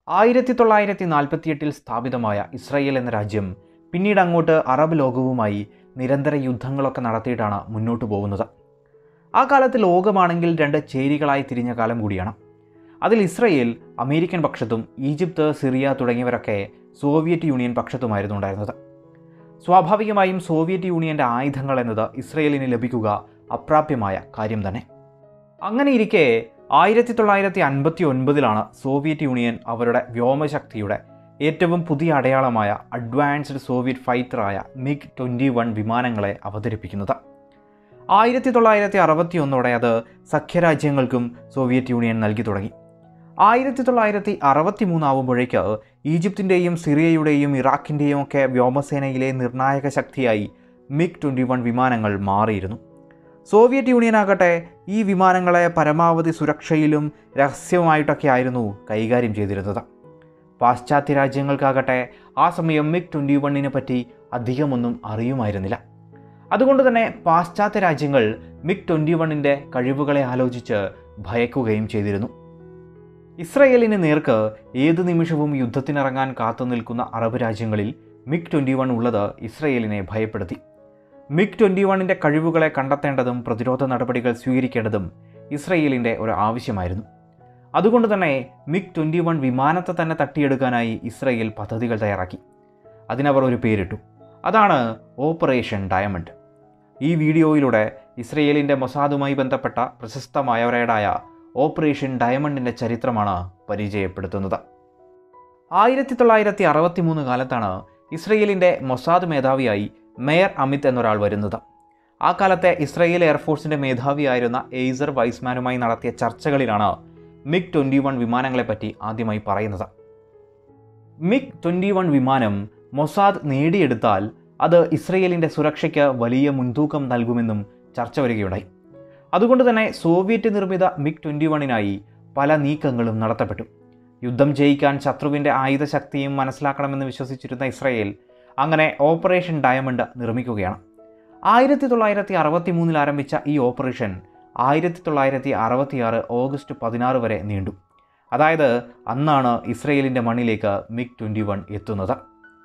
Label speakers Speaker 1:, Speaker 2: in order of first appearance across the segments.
Speaker 1: ആയിരത്തി തൊള്ളായിരത്തി നാൽപ്പത്തിയെട്ടിൽ സ്ഥാപിതമായ ഇസ്രായേൽ എന്ന രാജ്യം പിന്നീട് അങ്ങോട്ട് അറബ് ലോകവുമായി നിരന്തര യുദ്ധങ്ങളൊക്കെ നടത്തിയിട്ടാണ് മുന്നോട്ട് പോകുന്നത് ആ കാലത്ത് ലോകമാണെങ്കിൽ രണ്ട് ചേരികളായി തിരിഞ്ഞ കാലം കൂടിയാണ് അതിൽ ഇസ്രയേൽ അമേരിക്കൻ പക്ഷത്തും ഈജിപ്ത് സിറിയ തുടങ്ങിയവരൊക്കെ സോവിയറ്റ് യൂണിയൻ പക്ഷത്തുമായിരുന്നു ഉണ്ടായിരുന്നത് സ്വാഭാവികമായും സോവിയറ്റ് യൂണിയൻ്റെ ആയുധങ്ങൾ എന്നത് ഇസ്രയേലിന് ലഭിക്കുക അപ്രാപ്യമായ കാര്യം തന്നെ അങ്ങനെ ഇരിക്കെ ആയിരത്തി തൊള്ളായിരത്തി അൻപത്തി ഒൻപതിലാണ് സോവിയറ്റ് യൂണിയൻ അവരുടെ വ്യോമശക്തിയുടെ ഏറ്റവും പുതിയ അടയാളമായ അഡ്വാൻസ്ഡ് സോവിയറ്റ് ഫൈറ്ററായ മിഗ് ട്വൻറ്റി വൺ വിമാനങ്ങളെ അവതരിപ്പിക്കുന്നത് ആയിരത്തി തൊള്ളായിരത്തി അറുപത്തി ഒന്നോടെ അത് സഖ്യരാജ്യങ്ങൾക്കും സോവിയറ്റ് യൂണിയൻ നൽകി തുടങ്ങി ആയിരത്തി തൊള്ളായിരത്തി അറുപത്തി മൂന്നാവുമ്പോഴേക്ക് ഈജിപ്തിൻ്റെയും സിറിയയുടെയും ഇറാഖിൻ്റെയും ഒക്കെ വ്യോമസേനയിലെ നിർണായക ശക്തിയായി മിഗ് ട്വൻറ്റി വൺ വിമാനങ്ങൾ മാറിയിരുന്നു സോവിയറ്റ് യൂണിയൻ ആകട്ടെ ഈ വിമാനങ്ങളെ പരമാവധി സുരക്ഷയിലും രഹസ്യമായിട്ടൊക്കെ ആയിരുന്നു കൈകാര്യം ചെയ്തിരുന്നത് പാശ്ചാത്യ രാജ്യങ്ങൾക്കാകട്ടെ ആ സമയം മിഗ് ട്വൻറ്റി വണ്ണിനെ പറ്റി അധികമൊന്നും അറിയുമായിരുന്നില്ല അതുകൊണ്ട് തന്നെ പാശ്ചാത്യ രാജ്യങ്ങൾ മിഗ് ട്വൻറ്റി വണ്ണിൻ്റെ കഴിവുകളെ ആലോചിച്ച് ഭയക്കുകയും ചെയ്തിരുന്നു ഇസ്രയേലിന് നേർക്ക് ഏത് നിമിഷവും യുദ്ധത്തിനിറങ്ങാൻ കാത്തു നിൽക്കുന്ന അറബ് രാജ്യങ്ങളിൽ മിഗ് ട്വൻറ്റി വൺ ഉള്ളത് ഇസ്രയേലിനെ ഭയപ്പെടുത്തി മിഗ് ട്വൻറ്റി വണ്ണിൻ്റെ കഴിവുകളെ കണ്ടെത്തേണ്ടതും പ്രതിരോധ നടപടികൾ സ്വീകരിക്കേണ്ടതും ഇസ്രയേലിൻ്റെ ഒരു ആവശ്യമായിരുന്നു അതുകൊണ്ട് തന്നെ മിഗ് ട്വൻറ്റി വൺ വിമാനത്തെ തന്നെ തട്ടിയെടുക്കാനായി ഇസ്രയേൽ പദ്ധതികൾ തയ്യാറാക്കി അതിനവർ ഒരു പേരിട്ടു അതാണ് ഓപ്പറേഷൻ ഡയമണ്ട് ഈ വീഡിയോയിലൂടെ ഇസ്രയേലിൻ്റെ മൊസാദുമായി ബന്ധപ്പെട്ട പ്രശസ്തമായവരേടായ ഓപ്പറേഷൻ ഡയമണ്ടിൻ്റെ ചരിത്രമാണ് പരിചയപ്പെടുത്തുന്നത് ആയിരത്തി തൊള്ളായിരത്തി അറുപത്തി മൂന്ന് കാലത്താണ് ഇസ്രയേലിൻ്റെ മൊസാദ് മേധാവിയായി മേയർ അമിത് എന്നൊരാൾ വരുന്നത് ആ കാലത്തെ ഇസ്രയേൽ എയർഫോഴ്സിൻ്റെ മേധാവിയായിരുന്ന എയ്സർ വൈസ്മാനുമായി നടത്തിയ ചർച്ചകളിലാണ് മിഗ് ട്വൻറ്റി വൺ വിമാനങ്ങളെപ്പറ്റി ആദ്യമായി പറയുന്നത് മിഗ് ട്വൻറ്റി വൺ വിമാനം മൊസാദ് നേടിയെടുത്താൽ അത് ഇസ്രയേലിൻ്റെ സുരക്ഷയ്ക്ക് വലിയ മുൻതൂക്കം നൽകുമെന്നും ചർച്ച വരികയുണ്ടായി അതുകൊണ്ട് തന്നെ സോവിയറ്റ് നിർമ്മിത മിഗ് ട്വൻറ്റി വണ്ണിനായി പല നീക്കങ്ങളും നടത്തപ്പെട്ടു യുദ്ധം ജയിക്കാൻ ശത്രുവിൻ്റെ ആയുധശക്തിയും മനസ്സിലാക്കണമെന്ന് വിശ്വസിച്ചിരുന്ന ഇസ്രയേൽ അങ്ങനെ ഓപ്പറേഷൻ ഡയമണ്ട് നിർമ്മിക്കുകയാണ് ആയിരത്തി തൊള്ളായിരത്തി അറുപത്തി മൂന്നിൽ ആരംഭിച്ച ഈ ഓപ്പറേഷൻ ആയിരത്തി തൊള്ളായിരത്തി അറുപത്തിയാറ് ഓഗസ്റ്റ് പതിനാറ് വരെ നീണ്ടു അതായത് അന്നാണ് ഇസ്രയേലിൻ്റെ മണ്ണിലേക്ക് മിഗ് ട്വൻറ്റി വൺ എത്തുന്നത്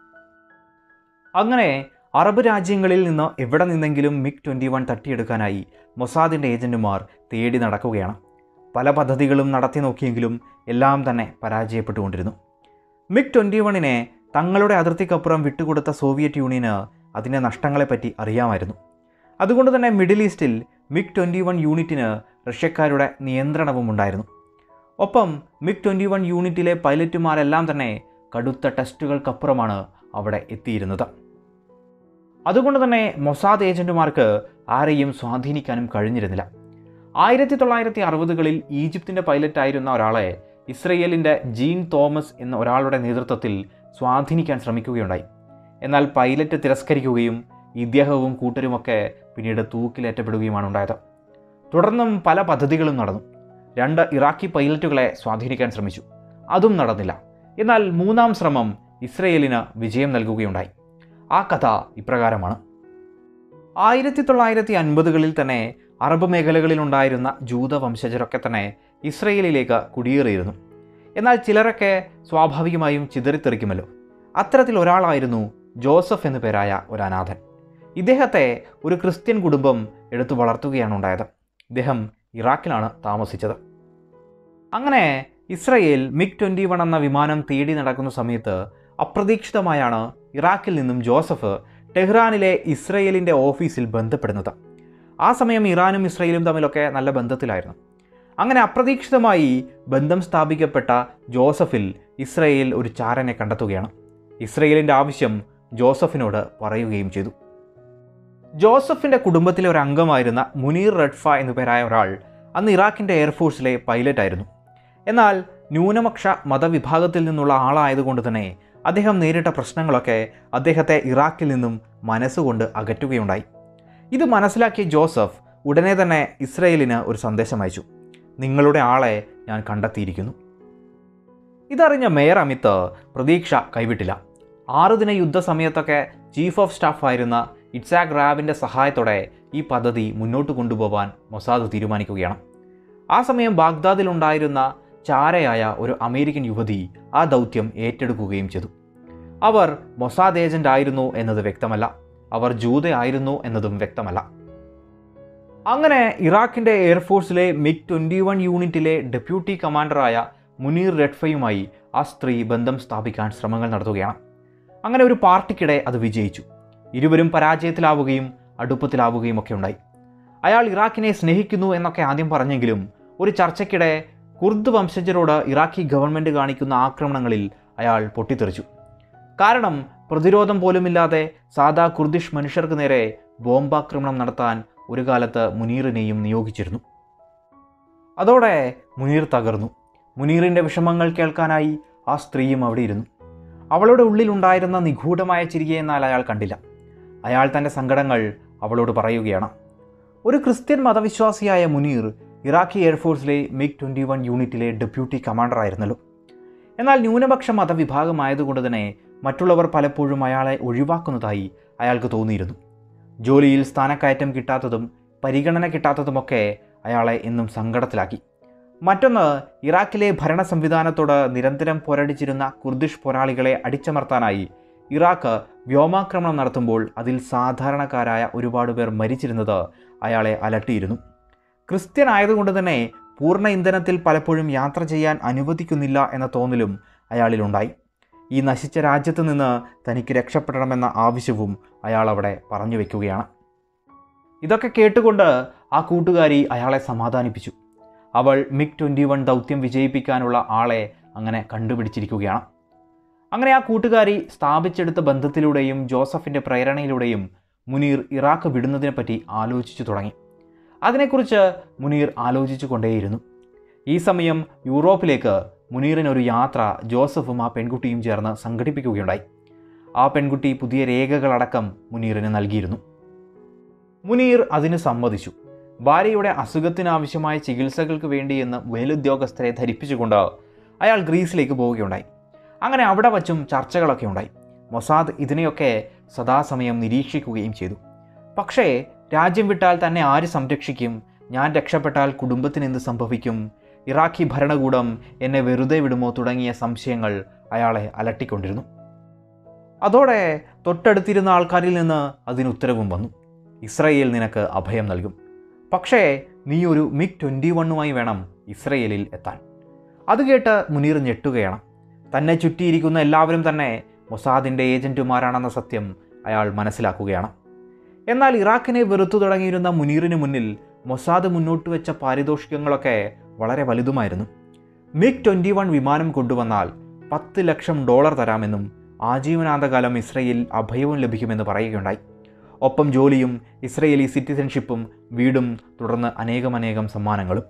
Speaker 1: അങ്ങനെ അറബ് രാജ്യങ്ങളിൽ നിന്ന് എവിടെ നിന്നെങ്കിലും മിഗ് ട്വൻറ്റി വൺ തട്ടിയെടുക്കാനായി മൊസാദിൻ്റെ ഏജൻറ്റുമാർ തേടി നടക്കുകയാണ് പല പദ്ധതികളും നടത്തി നോക്കിയെങ്കിലും എല്ലാം തന്നെ പരാജയപ്പെട്ടുകൊണ്ടിരുന്നു മിഗ് ട്വൻറ്റി വണ്ണിനെ തങ്ങളുടെ അതിർത്തിക്കപ്പുറം വിട്ടുകൊടുത്ത സോവിയറ്റ് യൂണിയന് അതിൻ്റെ നഷ്ടങ്ങളെപ്പറ്റി അറിയാമായിരുന്നു അതുകൊണ്ട് തന്നെ മിഡിൽ ഈസ്റ്റിൽ മിഗ് ട്വൻറ്റി വൺ യൂണിറ്റിന് റഷ്യക്കാരുടെ നിയന്ത്രണവും ഉണ്ടായിരുന്നു ഒപ്പം മിഗ് ട്വൻറ്റി വൺ യൂണിറ്റിലെ പൈലറ്റുമാരെല്ലാം തന്നെ കടുത്ത ടെസ്റ്റുകൾക്കപ്പുറമാണ് അവിടെ എത്തിയിരുന്നത് അതുകൊണ്ട് തന്നെ മൊസാദ് ഏജൻറ്റുമാർക്ക് ആരെയും സ്വാധീനിക്കാനും കഴിഞ്ഞിരുന്നില്ല ആയിരത്തി തൊള്ളായിരത്തി അറുപതുകളിൽ ഈജിപ്തിൻ്റെ പൈലറ്റായിരുന്ന ഒരാളെ ഇസ്രയേലിൻ്റെ ജീൻ തോമസ് എന്ന ഒരാളുടെ നേതൃത്വത്തിൽ സ്വാധീനിക്കാൻ ശ്രമിക്കുകയുണ്ടായി എന്നാൽ പൈലറ്റ് തിരസ്കരിക്കുകയും ഇദ്ദേഹവും കൂട്ടരുമൊക്കെ പിന്നീട് തൂക്കിലേറ്റപ്പെടുകയുമാണ് ഉണ്ടായത് തുടർന്നും പല പദ്ധതികളും നടന്നു രണ്ട് ഇറാഖി പൈലറ്റുകളെ സ്വാധീനിക്കാൻ ശ്രമിച്ചു അതും നടന്നില്ല എന്നാൽ മൂന്നാം ശ്രമം ഇസ്രയേലിന് വിജയം നൽകുകയുണ്ടായി ആ കഥ ഇപ്രകാരമാണ് ആയിരത്തി തൊള്ളായിരത്തി അൻപതുകളിൽ തന്നെ അറബ് മേഖലകളിലുണ്ടായിരുന്ന ജൂത വംശജരൊക്കെ തന്നെ ഇസ്രയേലിലേക്ക് കുടിയേറിയിരുന്നു എന്നാൽ ചിലരൊക്കെ സ്വാഭാവികമായും ചിതറിത്തെറിക്കുമല്ലോ അത്തരത്തിൽ ഒരാളായിരുന്നു ജോസഫ് എന്നു പേരായ ഒരു അനാഥൻ ഇദ്ദേഹത്തെ ഒരു ക്രിസ്ത്യൻ കുടുംബം എടുത്തു വളർത്തുകയാണ് ഉണ്ടായത് ഇദ്ദേഹം ഇറാഖിലാണ് താമസിച്ചത് അങ്ങനെ ഇസ്രയേൽ മിഗ് ട്വൻറ്റി വൺ എന്ന വിമാനം തേടി നടക്കുന്ന സമയത്ത് അപ്രതീക്ഷിതമായാണ് ഇറാഖിൽ നിന്നും ജോസഫ് ടെഹ്റാനിലെ ഇസ്രയേലിൻ്റെ ഓഫീസിൽ ബന്ധപ്പെടുന്നത് ആ സമയം ഇറാനും ഇസ്രയേലും തമ്മിലൊക്കെ നല്ല ബന്ധത്തിലായിരുന്നു അങ്ങനെ അപ്രതീക്ഷിതമായി ബന്ധം സ്ഥാപിക്കപ്പെട്ട ജോസഫിൽ ഇസ്രയേൽ ഒരു ചാരനെ കണ്ടെത്തുകയാണ് ഇസ്രയേലിൻ്റെ ആവശ്യം ജോസഫിനോട് പറയുകയും ചെയ്തു ജോസഫിൻ്റെ കുടുംബത്തിലെ ഒരു അംഗമായിരുന്ന മുനീർ റഡ്ഫ എന്നു പേരായ ഒരാൾ അന്ന് ഇറാഖിൻ്റെ എയർഫോഴ്സിലെ പൈലറ്റായിരുന്നു എന്നാൽ ന്യൂനപക്ഷ മതവിഭാഗത്തിൽ നിന്നുള്ള ആളായതുകൊണ്ട് തന്നെ അദ്ദേഹം നേരിട്ട പ്രശ്നങ്ങളൊക്കെ അദ്ദേഹത്തെ ഇറാഖിൽ നിന്നും മനസ്സുകൊണ്ട് അകറ്റുകയുണ്ടായി ഇത് മനസ്സിലാക്കിയ ജോസഫ് ഉടനെ തന്നെ ഇസ്രയേലിന് ഒരു സന്ദേശം അയച്ചു നിങ്ങളുടെ ആളെ ഞാൻ കണ്ടെത്തിയിരിക്കുന്നു ഇതറിഞ്ഞ മേയർ അമിത് പ്രതീക്ഷ കൈവിട്ടില്ല ആറുദിന യുദ്ധസമയത്തൊക്കെ ചീഫ് ഓഫ് സ്റ്റാഫ് ആയിരുന്ന ഇറ്റ്സാക് റാബിൻ്റെ സഹായത്തോടെ ഈ പദ്ധതി മുന്നോട്ട് കൊണ്ടുപോകാൻ മൊസാദ് തീരുമാനിക്കുകയാണ് ആ സമയം ബാഗ്ദാദിലുണ്ടായിരുന്ന ചാരയായ ഒരു അമേരിക്കൻ യുവതി ആ ദൗത്യം ഏറ്റെടുക്കുകയും ചെയ്തു അവർ മൊസാദ് ഏജന്റ് ആയിരുന്നു എന്നത് വ്യക്തമല്ല അവർ ജൂതയായിരുന്നു എന്നതും വ്യക്തമല്ല അങ്ങനെ ഇറാഖിൻ്റെ എയർഫോഴ്സിലെ മിഗ് ട്വൻറ്റി വൺ യൂണിറ്റിലെ ഡെപ്യൂട്ടി കമാൻഡറായ മുനീർ റെഡ്ഫയുമായി ആ സ്ത്രീ ബന്ധം സ്ഥാപിക്കാൻ ശ്രമങ്ങൾ നടത്തുകയാണ് അങ്ങനെ ഒരു പാർട്ടിക്കിടെ അത് വിജയിച്ചു ഇരുവരും പരാജയത്തിലാവുകയും അടുപ്പത്തിലാവുകയും ഒക്കെ ഉണ്ടായി അയാൾ ഇറാഖിനെ സ്നേഹിക്കുന്നു എന്നൊക്കെ ആദ്യം പറഞ്ഞെങ്കിലും ഒരു ചർച്ചയ്ക്കിടെ കുർദ് വംശജരോട് ഇറാഖി ഗവൺമെൻറ് കാണിക്കുന്ന ആക്രമണങ്ങളിൽ അയാൾ പൊട്ടിത്തെറിച്ചു കാരണം പ്രതിരോധം പോലുമില്ലാതെ സാധാ കുർദിഷ് മനുഷ്യർക്ക് നേരെ ബോംബാക്രമണം നടത്താൻ ഒരു കാലത്ത് മുനീറിനെയും നിയോഗിച്ചിരുന്നു അതോടെ മുനീർ തകർന്നു മുനീറിൻ്റെ വിഷമങ്ങൾ കേൾക്കാനായി ആ സ്ത്രീയും അവിടെ ഇരുന്നു അവളുടെ ഉള്ളിലുണ്ടായിരുന്ന നിഗൂഢമായ ചിരിയെ എന്നാൽ അയാൾ കണ്ടില്ല അയാൾ തൻ്റെ സങ്കടങ്ങൾ അവളോട് പറയുകയാണ് ഒരു ക്രിസ്ത്യൻ മതവിശ്വാസിയായ മുനീർ ഇറാഖി എയർഫോഴ്സിലെ മിഗ് ട്വൻറ്റി വൺ യൂണിറ്റിലെ ഡെപ്യൂട്ടി കമാൻഡറായിരുന്നല്ലോ എന്നാൽ ന്യൂനപക്ഷ മതവിഭാഗമായതുകൊണ്ട് തന്നെ മറ്റുള്ളവർ പലപ്പോഴും അയാളെ ഒഴിവാക്കുന്നതായി അയാൾക്ക് തോന്നിയിരുന്നു ജോലിയിൽ സ്ഥാനക്കയറ്റം കിട്ടാത്തതും പരിഗണന കിട്ടാത്തതുമൊക്കെ അയാളെ എന്നും സങ്കടത്തിലാക്കി മറ്റൊന്ന് ഇറാഖിലെ ഭരണ സംവിധാനത്തോട് നിരന്തരം പോരടിച്ചിരുന്ന കുർദിഷ് പോരാളികളെ അടിച്ചമർത്താനായി ഇറാഖ് വ്യോമാക്രമണം നടത്തുമ്പോൾ അതിൽ സാധാരണക്കാരായ ഒരുപാട് പേർ മരിച്ചിരുന്നത് അയാളെ അലട്ടിയിരുന്നു ക്രിസ്ത്യൻ ആയതുകൊണ്ട് തന്നെ പൂർണ്ണ ഇന്ധനത്തിൽ പലപ്പോഴും യാത്ര ചെയ്യാൻ അനുവദിക്കുന്നില്ല എന്ന തോന്നലും അയാളിലുണ്ടായി ഈ നശിച്ച രാജ്യത്ത് നിന്ന് തനിക്ക് രക്ഷപ്പെടണമെന്ന ആവശ്യവും അയാൾ അവിടെ പറഞ്ഞു വെക്കുകയാണ് ഇതൊക്കെ കേട്ടുകൊണ്ട് ആ കൂട്ടുകാരി അയാളെ സമാധാനിപ്പിച്ചു അവൾ മിഗ് ട്വൻറ്റി വൺ ദൗത്യം വിജയിപ്പിക്കാനുള്ള ആളെ അങ്ങനെ കണ്ടുപിടിച്ചിരിക്കുകയാണ് അങ്ങനെ ആ കൂട്ടുകാരി സ്ഥാപിച്ചെടുത്ത ബന്ധത്തിലൂടെയും ജോസഫിൻ്റെ പ്രേരണയിലൂടെയും മുനീർ ഇറാഖ് വിടുന്നതിനെപ്പറ്റി ആലോചിച്ചു തുടങ്ങി അതിനെക്കുറിച്ച് മുനീർ ആലോചിച്ചു കൊണ്ടേയിരുന്നു ഈ സമയം യൂറോപ്പിലേക്ക് മുനീറിനൊരു യാത്ര ജോസഫും ആ പെൺകുട്ടിയും ചേർന്ന് സംഘടിപ്പിക്കുകയുണ്ടായി ആ പെൺകുട്ടി പുതിയ രേഖകളടക്കം മുനീറിന് നൽകിയിരുന്നു മുനീർ അതിന് സമ്മതിച്ചു ഭാര്യയുടെ അസുഖത്തിനാവശ്യമായ ചികിത്സകൾക്ക് വേണ്ടിയെന്ന് മേലുദ്യോഗസ്ഥരെ ധരിപ്പിച്ചുകൊണ്ട് അയാൾ ഗ്രീസിലേക്ക് പോവുകയുണ്ടായി അങ്ങനെ അവിടെ വച്ചും ചർച്ചകളൊക്കെ ഉണ്ടായി മൊസാദ് ഇതിനെയൊക്കെ സദാസമയം നിരീക്ഷിക്കുകയും ചെയ്തു പക്ഷേ രാജ്യം വിട്ടാൽ തന്നെ ആര് സംരക്ഷിക്കും ഞാൻ രക്ഷപ്പെട്ടാൽ കുടുംബത്തിന് എന്ത് സംഭവിക്കും ഇറാഖി ഭരണകൂടം എന്നെ വെറുതെ വിടുമോ തുടങ്ങിയ സംശയങ്ങൾ അയാളെ അലട്ടിക്കൊണ്ടിരുന്നു അതോടെ തൊട്ടടുത്തിരുന്ന ആൾക്കാരിൽ നിന്ന് അതിന് ഉത്തരവും വന്നു ഇസ്രയേൽ നിനക്ക് അഭയം നൽകും പക്ഷേ നീ ഒരു മിഗ് ട്വൻറ്റി വണ്ണുമായി വേണം ഇസ്രയേലിൽ എത്താൻ അത് കേട്ട് മുനീർ ഞെട്ടുകയാണ് തന്നെ ചുറ്റിയിരിക്കുന്ന എല്ലാവരും തന്നെ മൊസാദിൻ്റെ ഏജൻറ്റുമാരാണെന്ന സത്യം അയാൾ മനസ്സിലാക്കുകയാണ് എന്നാൽ ഇറാഖിനെ വെറുത്തു തുടങ്ങിയിരുന്ന മുനീറിന് മുന്നിൽ മൊസാദ് മുന്നോട്ട് വെച്ച പാരിതോഷികങ്ങളൊക്കെ വളരെ വലുതുമായിരുന്നു മിഗ് ട്വൻറ്റി വൺ വിമാനം കൊണ്ടുവന്നാൽ പത്ത് ലക്ഷം ഡോളർ തരാമെന്നും ആജീവനാന്തകാലം ഇസ്രയേലിൽ അഭയവും ലഭിക്കുമെന്ന് പറയുകയുണ്ടായി ഒപ്പം ജോലിയും ഇസ്രയേലി സിറ്റിസൺഷിപ്പും വീടും തുടർന്ന് അനേകമനേകം സമ്മാനങ്ങളും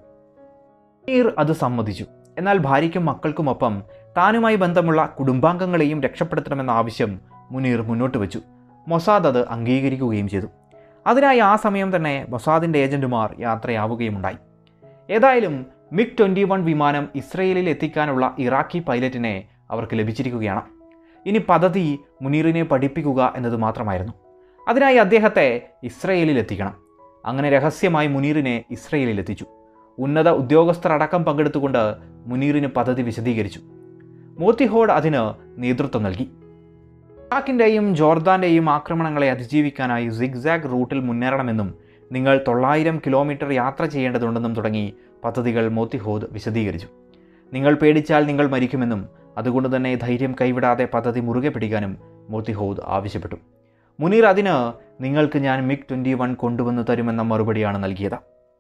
Speaker 1: മുനീർ അത് സമ്മതിച്ചു എന്നാൽ ഭാര്യയ്ക്കും മക്കൾക്കുമൊപ്പം താനുമായി ബന്ധമുള്ള കുടുംബാംഗങ്ങളെയും രക്ഷപ്പെടുത്തണമെന്ന ആവശ്യം മുനീർ മുന്നോട്ട് വെച്ചു മൊസാദ് അത് അംഗീകരിക്കുകയും ചെയ്തു അതിനായി ആ സമയം തന്നെ മൊസാദിൻ്റെ ഏജന്റുമാർ യാത്രയാവുകയുമുണ്ടായി ഏതായാലും മിഗ് ട്വൻറ്റി വൺ വിമാനം ഇസ്രയേലിൽ എത്തിക്കാനുള്ള ഇറാഖി പൈലറ്റിനെ അവർക്ക് ലഭിച്ചിരിക്കുകയാണ് ഇനി പദ്ധതി മുനീറിനെ പഠിപ്പിക്കുക എന്നത് മാത്രമായിരുന്നു അതിനായി അദ്ദേഹത്തെ ഇസ്രയേലിൽ എത്തിക്കണം അങ്ങനെ രഹസ്യമായി മുനീറിനെ ഇസ്രയേലിൽ എത്തിച്ചു ഉന്നത ഉദ്യോഗസ്ഥരടക്കം പങ്കെടുത്തുകൊണ്ട് മുനീറിന് പദ്ധതി വിശദീകരിച്ചു മോത്തിഹോഡ് അതിന് നേതൃത്വം നൽകി ഇറാഖിൻ്റെയും ജോർദാൻ്റെയും ആക്രമണങ്ങളെ അതിജീവിക്കാനായി സിഗ്സാഗ് റൂട്ടിൽ മുന്നേറണമെന്നും നിങ്ങൾ തൊള്ളായിരം കിലോമീറ്റർ യാത്ര ചെയ്യേണ്ടതുണ്ടെന്നും തുടങ്ങി പദ്ധതികൾ മോത്തിഹോദ് വിശദീകരിച്ചു നിങ്ങൾ പേടിച്ചാൽ നിങ്ങൾ മരിക്കുമെന്നും അതുകൊണ്ട് തന്നെ ധൈര്യം കൈവിടാതെ പദ്ധതി മുറുകെ പിടിക്കാനും മോത്തിഹോദ് ആവശ്യപ്പെട്ടു മുനീർ അതിന് നിങ്ങൾക്ക് ഞാൻ മിഗ് ട്വൻറ്റി വൺ കൊണ്ടുവന്ന് തരുമെന്ന മറുപടിയാണ് നൽകിയത്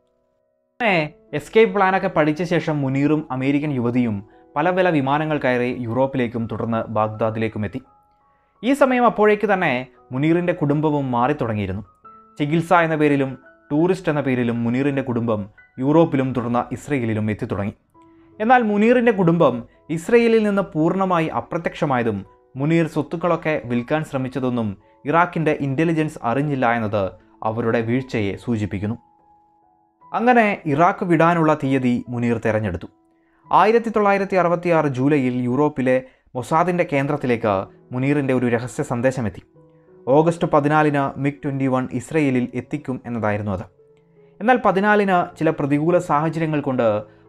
Speaker 1: അങ്ങനെ എസ്കേപ്പ് പ്ലാനൊക്കെ പഠിച്ച ശേഷം മുനീറും അമേരിക്കൻ യുവതിയും പല പല വിമാനങ്ങൾ കയറി യൂറോപ്പിലേക്കും തുടർന്ന് ബാഗ്ദാദിലേക്കും എത്തി ഈ സമയം അപ്പോഴേക്ക് തന്നെ മുനീറിൻ്റെ കുടുംബവും മാറി തുടങ്ങിയിരുന്നു ചികിത്സ എന്ന പേരിലും ടൂറിസ്റ്റ് എന്ന പേരിലും മുനീറിൻ്റെ കുടുംബം യൂറോപ്പിലും തുടർന്ന് ഇസ്രയേലിലും എത്തിത്തുടങ്ങി എന്നാൽ മുനീറിൻ്റെ കുടുംബം ഇസ്രയേലിൽ നിന്ന് പൂർണ്ണമായി അപ്രത്യക്ഷമായതും മുനീർ സ്വത്തുക്കളൊക്കെ വിൽക്കാൻ ശ്രമിച്ചതൊന്നും ഇറാഖിൻ്റെ ഇൻ്റലിജൻസ് അറിഞ്ഞില്ല എന്നത് അവരുടെ വീഴ്ചയെ സൂചിപ്പിക്കുന്നു അങ്ങനെ ഇറാഖ് വിടാനുള്ള തീയതി മുനീർ തെരഞ്ഞെടുത്തു ആയിരത്തി തൊള്ളായിരത്തി അറുപത്തിയാറ് ജൂലൈയിൽ യൂറോപ്പിലെ മൊസാദിൻ്റെ കേന്ദ്രത്തിലേക്ക് മുനീറിൻ്റെ ഒരു രഹസ്യ സന്ദേശമെത്തി ഓഗസ്റ്റ് പതിനാലിന് മിഗ് ട്വൻറ്റി വൺ ഇസ്രയേലിൽ എത്തിക്കും എന്നതായിരുന്നു അത് എന്നാൽ പതിനാലിന് ചില പ്രതികൂല സാഹചര്യങ്ങൾ കൊണ്ട്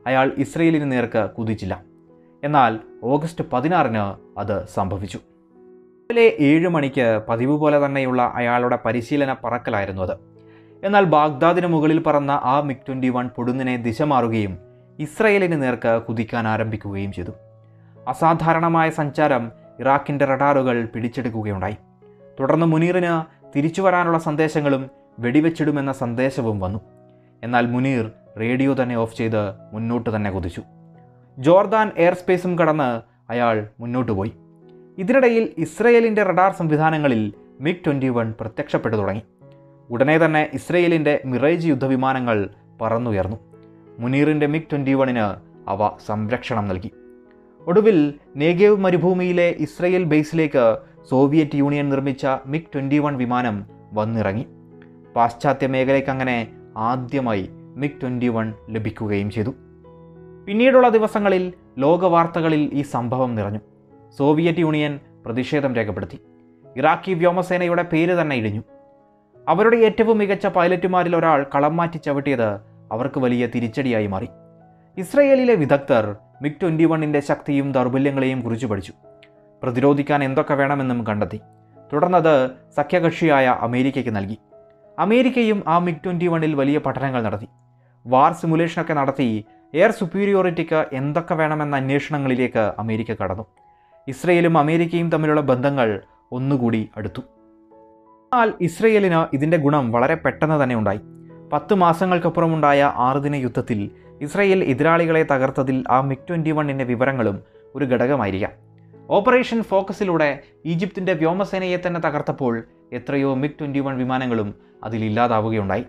Speaker 1: അയാൾ ഇസ്രയേലിന് നേർക്ക് കുതിച്ചില്ല എന്നാൽ ഓഗസ്റ്റ് പതിനാറിന് അത് സംഭവിച്ചു രാവിലെ ഏഴ് മണിക്ക് പതിവ് പോലെ തന്നെയുള്ള അയാളുടെ പരിശീലന പറക്കലായിരുന്നു അത് എന്നാൽ ബാഗ്ദാദിന് മുകളിൽ പറന്ന ആ മിഗ് ട്വൻ്റി വൺ പൊടുന്നിനെ ദിശ മാറുകയും ഇസ്രയേലിന് നേർക്ക് കുതിക്കാൻ ആരംഭിക്കുകയും ചെയ്തു അസാധാരണമായ സഞ്ചാരം ഇറാഖിൻ്റെ റഡാറുകൾ പിടിച്ചെടുക്കുകയുണ്ടായി തുടർന്ന് മുനീറിന് തിരിച്ചു വരാനുള്ള സന്ദേശങ്ങളും വെടിവെച്ചിടുമെന്ന സന്ദേശവും വന്നു എന്നാൽ മുനീർ റേഡിയോ തന്നെ ഓഫ് ചെയ്ത് മുന്നോട്ട് തന്നെ കുതിച്ചു ജോർദാൻ എയർ സ്പേസും കടന്ന് അയാൾ മുന്നോട്ട് പോയി ഇതിനിടയിൽ ഇസ്രയേലിൻ്റെ റഡാർ സംവിധാനങ്ങളിൽ മിഗ് ട്വൻ്റി വൺ പ്രത്യക്ഷപ്പെട്ടു തുടങ്ങി ഉടനെ തന്നെ ഇസ്രയേലിൻ്റെ മിറേജ് യുദ്ധവിമാനങ്ങൾ പറന്നുയർന്നു മുനീറിൻ്റെ മിഗ് ട്വൻ്റി വണിന് അവ സംരക്ഷണം നൽകി ഒടുവിൽ നേഗേവ് മരുഭൂമിയിലെ ഇസ്രയേൽ ബേസിലേക്ക് സോവിയറ്റ് യൂണിയൻ നിർമ്മിച്ച മിഗ് ട്വൻ്റി വൺ വിമാനം വന്നിറങ്ങി പാശ്ചാത്യ മേഖലയ്ക്ക് അങ്ങനെ ആദ്യമായി മിഗ് ട്വൻ്റി വൺ ലഭിക്കുകയും ചെയ്തു പിന്നീടുള്ള ദിവസങ്ങളിൽ ലോകവാർത്തകളിൽ ഈ സംഭവം നിറഞ്ഞു സോവിയറ്റ് യൂണിയൻ പ്രതിഷേധം രേഖപ്പെടുത്തി ഇറാഖി വ്യോമസേനയുടെ പേര് തന്നെ ഇടിഞ്ഞു അവരുടെ ഏറ്റവും മികച്ച പൈലറ്റുമാരിൽ ഒരാൾ കളം മാറ്റി ചവിട്ടിയത് അവർക്ക് വലിയ തിരിച്ചടിയായി മാറി ഇസ്രയേലിലെ വിദഗ്ധർ മിഗ് ട്വൻ്റി വണ്ണിൻ്റെ ശക്തിയും ദൗർബല്യങ്ങളെയും കുറിച്ച് പഠിച്ചു പ്രതിരോധിക്കാൻ എന്തൊക്കെ വേണമെന്നും കണ്ടെത്തി തുടർന്നത് സഖ്യകക്ഷിയായ അമേരിക്കയ്ക്ക് നൽകി അമേരിക്കയും ആ മിഗ് ട്വൻ്റി വണ്ണിൽ വലിയ പഠനങ്ങൾ നടത്തി വാർ സിമുലേഷനൊക്കെ നടത്തി എയർ സുപ്പീരിയോറിറ്റിക്ക് എന്തൊക്കെ വേണമെന്ന അന്വേഷണങ്ങളിലേക്ക് അമേരിക്ക കടന്നു ഇസ്രയേലും അമേരിക്കയും തമ്മിലുള്ള ബന്ധങ്ങൾ ഒന്നുകൂടി അടുത്തു എന്നാൽ ഇസ്രയേലിന് ഇതിൻ്റെ ഗുണം വളരെ പെട്ടെന്ന് തന്നെ ഉണ്ടായി പത്ത് മാസങ്ങൾക്കപ്പുറമുണ്ടായ ആറുദിന യുദ്ധത്തിൽ ഇസ്രയേൽ എതിരാളികളെ തകർത്തതിൽ ആ മിഗ് ട്വൻ്റി വണ്ണിൻ്റെ വിവരങ്ങളും ഒരു ഘടകമായിരിക്കാം ഓപ്പറേഷൻ ഫോക്കസിലൂടെ ഈജിപ്തിൻ്റെ വ്യോമസേനയെ തന്നെ തകർത്തപ്പോൾ എത്രയോ മിഗ് ട്വൻ്റി വൺ വിമാനങ്ങളും അതിലില്ലാതാവുകയുണ്ടായി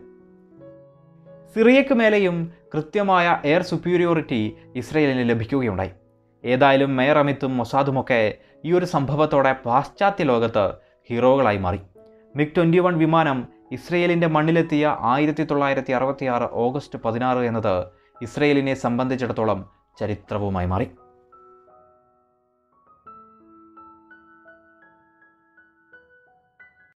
Speaker 1: സിറിയയ്ക്ക് മേലെയും കൃത്യമായ എയർ സുപ്പീരിയോറിറ്റി ഇസ്രയേലിന് ലഭിക്കുകയുണ്ടായി ഏതായാലും മേയർ അമിത്തും മൊസാദുമൊക്കെ ഈ ഒരു സംഭവത്തോടെ പാശ്ചാത്യ ലോകത്ത് ഹീറോകളായി മാറി മിഗ് ട്വൻ്റി വൺ വിമാനം ഇസ്രയേലിൻ്റെ മണ്ണിലെത്തിയ ആയിരത്തി തൊള്ളായിരത്തി അറുപത്തിയാറ് ഓഗസ്റ്റ് പതിനാറ് എന്നത് ഇസ്രയേലിനെ സംബന്ധിച്ചിടത്തോളം ചരിത്രവുമായി മാറി